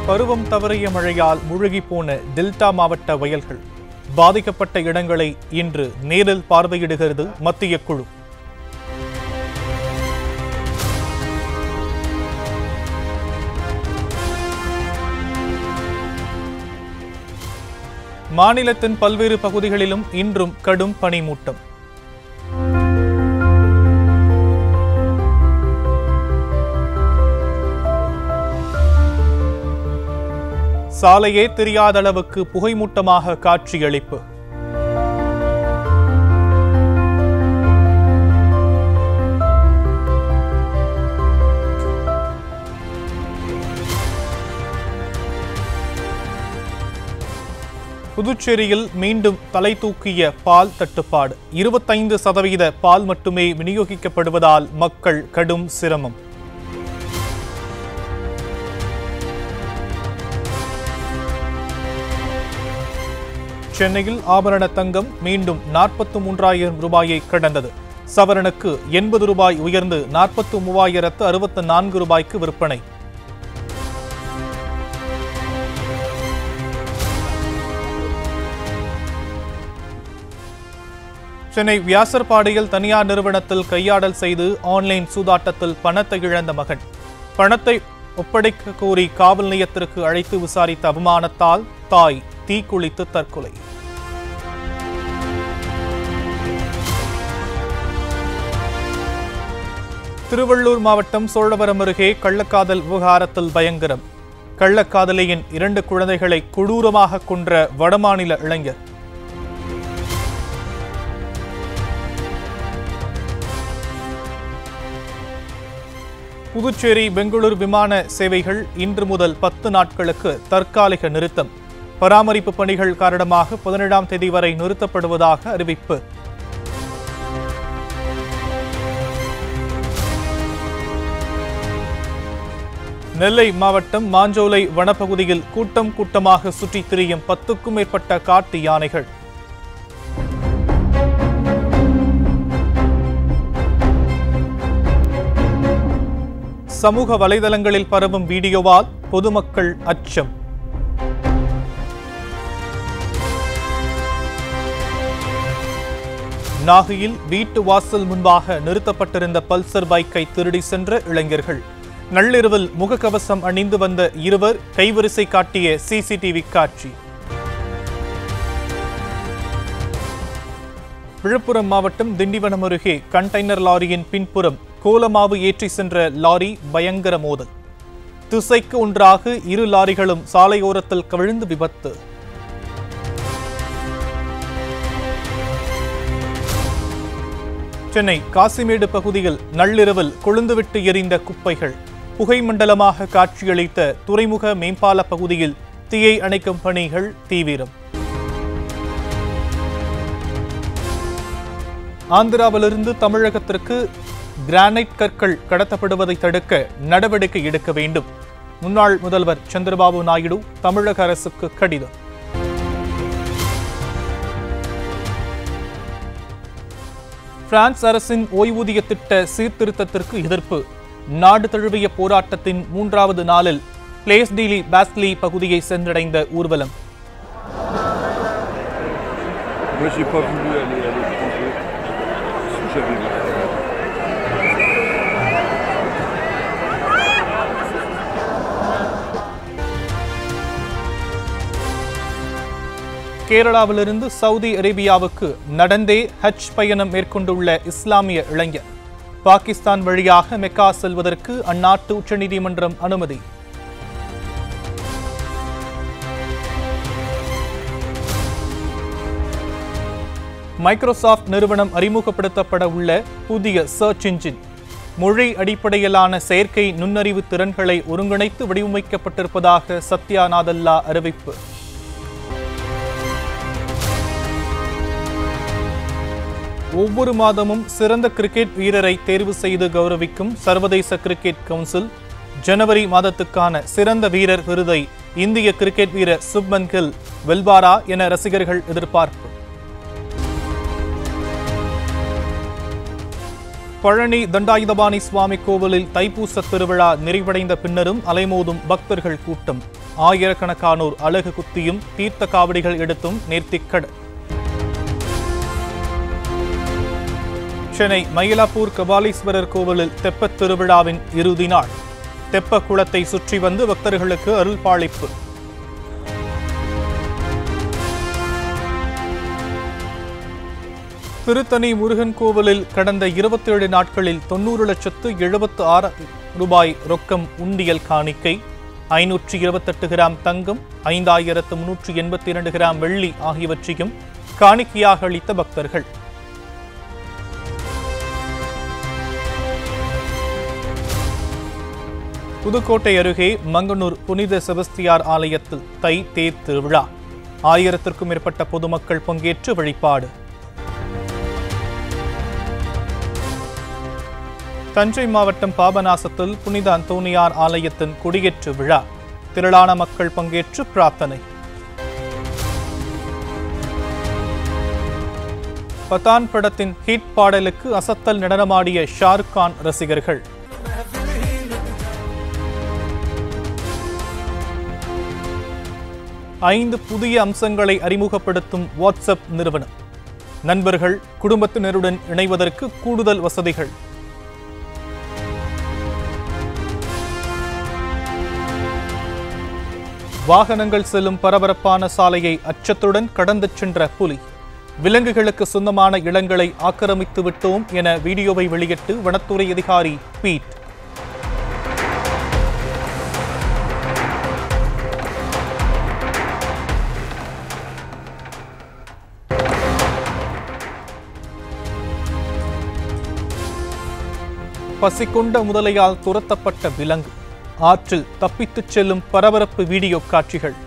பருவம் தவறிய மழையால் முழுகி போன டெல்டா மாவட்ட வயல்கள் பாதிக்கப்பட்ட இடங்களை இன்று நேரில் பார்வையிடுகிறது மத்திய குழு மாநிலத்தின் பல்வேறு பகுதிகளிலும் இன்றும் கடும் பனிமூட்டம் சாலையே தெரியாத அளவுக்கு புகைமூட்டமாக காட்சியளிப்பு புதுச்சேரியில் மீண்டும் தலை தூக்கிய பால் தட்டுப்பாடு இருபத்தைந்து சதவீத பால் மட்டுமே விநியோகிக்கப்படுவதால் மக்கள் கடும் சிரமம் சென்னையில் ஆபரண தங்கம் மீண்டும் நாற்பத்து மூன்றாயிரம் ரூபாயை கடந்தது சவரனுக்கு எண்பது ரூபாய் உயர்ந்து நாற்பத்து மூவாயிரத்து அறுபத்து நான்கு ரூபாய்க்கு விற்பனை சென்னை வியாசர்பாடியில் தனியார் நிறுவனத்தில் கையாடல் செய்து ஆன்லைன் சூதாட்டத்தில் பணத்தை இழந்த மகன் பணத்தை ஒப்படைக்க கோரி காவல் நிலையத்திற்கு அழைத்து விசாரித்த அவமானத்தால் தாய் தீக்குளித்து தற்கொலை திருவள்ளூர் மாவட்டம் சோழவரம் அருகே கள்ளக்காதல் விவகாரத்தில் பயங்கரம் கள்ளக்காதலியின் இரண்டு குழந்தைகளை கொடூரமாக கொன்ற வடமாநில இளைஞர் புதுச்சேரி பெங்களூரு விமான சேவைகள் இன்று முதல் பத்து நாட்களுக்கு தற்காலிக நிறுத்தம் பராமரிப்பு பணிகள் காரணமாக பதினேழாம் தேதி வரை நிறுத்தப்படுவதாக அறிவிப்பு நெல்லை மாவட்டம் மாஞ்சோலை வனப்பகுதியில் கூட்டம் கூட்டமாக சுற்றித் திரியும் பத்துக்கும் மேற்பட்ட காட்டு யானைகள் சமூக வலைதளங்களில் பரவும் வீடியோவால் பொதுமக்கள் அச்சம் நாகையில் வீட்டு வாசல் முன்பாக நிறுத்தப்பட்டிருந்த பல்சர் பைக்கை திருடி சென்ற இளைஞர்கள் நள்ளிரவில் முகக்கவசம் அணிந்து வந்த இருவர் கைவரிசை காட்டிய சிசிடிவி காட்சி விழுப்புரம் மாவட்டம் திண்டிவனம் அருகே கண்டெய்னர் லாரியின் பின்புறம் கோலமாவு ஏற்றி சென்ற லாரி பயங்கர மோதல் திசைக்கு ஒன்றாக இரு லாரிகளும் சாலையோரத்தில் கவிழ்ந்து விபத்து சென்னை காசிமேடு பகுதியில் நள்ளிரவில் கொழுந்துவிட்டு எரிந்த குப்பைகள் புகை மண்டலமாக காட்சியளித்த துறைமுக மேம்பால பகுதியில் தீயை அணைக்கும் பணிகள் தீவிரம் ஆந்திராவிலிருந்து தமிழகத்திற்கு கிரானைட் கற்கள் கடத்தப்படுவதை தடுக்க நடவடிக்கை எடுக்க வேண்டும் முன்னாள் முதல்வர் சந்திரபாபு நாயுடு தமிழக அரசுக்கு கடிதம் பிரான்ஸ் அரசின் ஓய்வூதிய திட்ட சீர்திருத்தத்திற்கு எதிர்ப்பு நாடு தழுவிய போராட்டத்தின் மூன்றாவது நாளில் பிளேஸ் டீலி பாஸ்லி பகுதியை சென்றடைந்த ஊர்வலம் Moi, j'ai pas voulu aller à l'étranger. Si j'avais le temps. கேரளாவிலிருந்து சவுதி அரேபியாவுக்கு நடந்தே ஹஜ் பயணம் மேற்கொண்டுள்ள இஸ்லாமிய இளைஞர் பாகிஸ்தான் வழியாக மெக்கா செல்வதற்கு அந்நாட்டு உச்சநீதிமன்றம் அனுமதி மைக்ரோசாஃப்ட் நிறுவனம் அறிமுகப்படுத்தப்பட உள்ள புதிய சர்ச் இன்ஜின் மொழி அடிப்படையிலான செயற்கை நுண்ணறிவு திறன்களை ஒருங்கிணைத்து வடிவமைக்கப்பட்டிருப்பதாக சத்யா நாதல்லா அறிவிப்பு ஒவ்வொரு மாதமும் சிறந்த கிரிக்கெட் வீரரை தேர்வு செய்து கௌரவிக்கும் சர்வதேச கிரிக்கெட் கவுன்சில் ஜனவரி மாதத்துக்கான சிறந்த வீரர் விருதை இந்திய கிரிக்கெட் வீரர் சுப்மன் கில் வெல்வாரா என ரசிகர்கள் எதிர்பார்ப்பு பழனி தண்டாயுதபாணி சுவாமி கோவிலில் தைப்பூச திருவிழா நிறைவடைந்த பின்னரும் அலைமோதும் பக்தர்கள் கூட்டம் ஆயிரக்கணக்கானோர் அழகு குத்தியும் தீர்த்த காவடிகள் எடுத்தும் நேர்த்திக்கட சென்னை மயிலாப்பூர் கபாலீஸ்வரர் கோவிலில் தெப்பத் திருவிழாவின் இறுதி நாள் தெப்ப குளத்தை சுற்றி வந்து பக்தர்களுக்கு அருள்பாளிப்பு திருத்தணி முருகன் கோவிலில் கடந்த இருபத்தேழு நாட்களில் தொண்ணூறு லட்சத்து எழுபத்து ஆறு ரூபாய் ரொக்கம் உண்டியல் காணிக்கை ஐநூற்றி இருபத்தெட்டு கிராம் தங்கம் ஐந்தாயிரத்து முன்னூற்றி எண்பத்தி இரண்டு கிராம் வெள்ளி ஆகியவற்றையும் காணிக்கையாக அளித்த பக்தர்கள் புதுக்கோட்டை அருகே மங்கனூர் புனித செபஸ்தியார் ஆலயத்தில் தை தேர் திருவிழா ஆயிரத்திற்கும் மேற்பட்ட பொதுமக்கள் பங்கேற்று வழிபாடு தஞ்சை மாவட்டம் பாபநாசத்தில் புனித அந்தோனியார் ஆலயத்தின் கொடியேற்று விழா திரளான மக்கள் பங்கேற்று பிரார்த்தனை பதான் படத்தின் ஹிட் பாடலுக்கு அசத்தல் நடனமாடிய ஷாருக் கான் ரசிகர்கள் ஐந்து புதிய அம்சங்களை அறிமுகப்படுத்தும் வாட்ஸ்அப் நிறுவனம் நண்பர்கள் குடும்பத்தினருடன் இணைவதற்கு கூடுதல் வசதிகள் வாகனங்கள் செல்லும் பரபரப்பான சாலையை அச்சத்துடன் கடந்து சென்ற புலி விலங்குகளுக்கு சொந்தமான இடங்களை ஆக்கிரமித்து விட்டோம் என வீடியோவை வெளியிட்டு வனத்துறை அதிகாரி பீட் பசிக்கொண்ட முதலையால் துரத்தப்பட்ட விலங்கு ஆற்றில் தப்பித்துச் செல்லும் பரபரப்பு வீடியோ காட்சிகள்